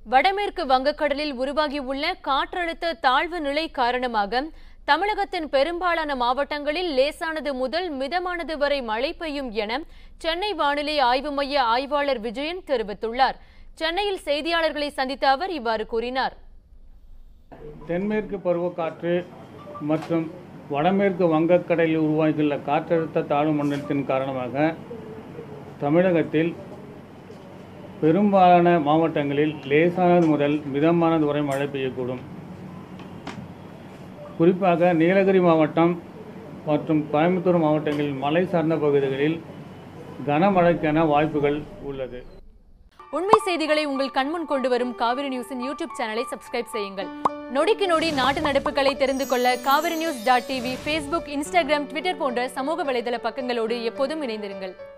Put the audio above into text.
வடமேற்கு வங்கக்கடலில் உருவாகியுள்ள காற்றழுத்த தாழ்வு நிலை காரணமாக தமிழகத்தின் பெரும்பாலான மாவட்டங்களில் லேசானது முதல் மிதமானது வரை மழை பெய்யும் என சென்னை வானிலை ஆய்வு மைய ஆய்வாளர் விஜயன் தெரிவித்துள்ளார் சென்னையில் செய்தியாளர்களை சந்தித்த அவர் இவ்வாறு கூறினார் தென்மேற்கு பருவக்காற்று மற்றும் வடமேற்கு வங்கக்கடலில் உருவாகியுள்ள காற்றழுத்த தாழ்வு மண்டலத்தின் காரணமாக தமிழகத்தில் பெரும்பாலான மாவட்டங்களில் லேசானது முதல் மிதமானது வரை மழை பெய்யக்கூடும் குறிப்பாக நீலகிரி மாவட்டம் மற்றும் கோயம்புத்தூர் மாவட்டங்களில் மலை சார்ந்த பகுதிகளில் கனமழைக்கான வாய்ப்புகள் உள்ளது உண்மை செய்திகளை உங்கள் கண்முன் கொண்டு வரும் காவிரி நியூஸின் யூடியூப் சேனலை சப்ஸ்கிரைப் செய்யுங்கள் நொடிக்கு நொடி நாட்டு நடப்புகளை தெரிந்து கொள்ள Kaveri news dot TV Facebook Instagram Twitter போன்ற சமூக வலைதள பக்கங்களோடு எப்போதும் இணைந்திருங்கள்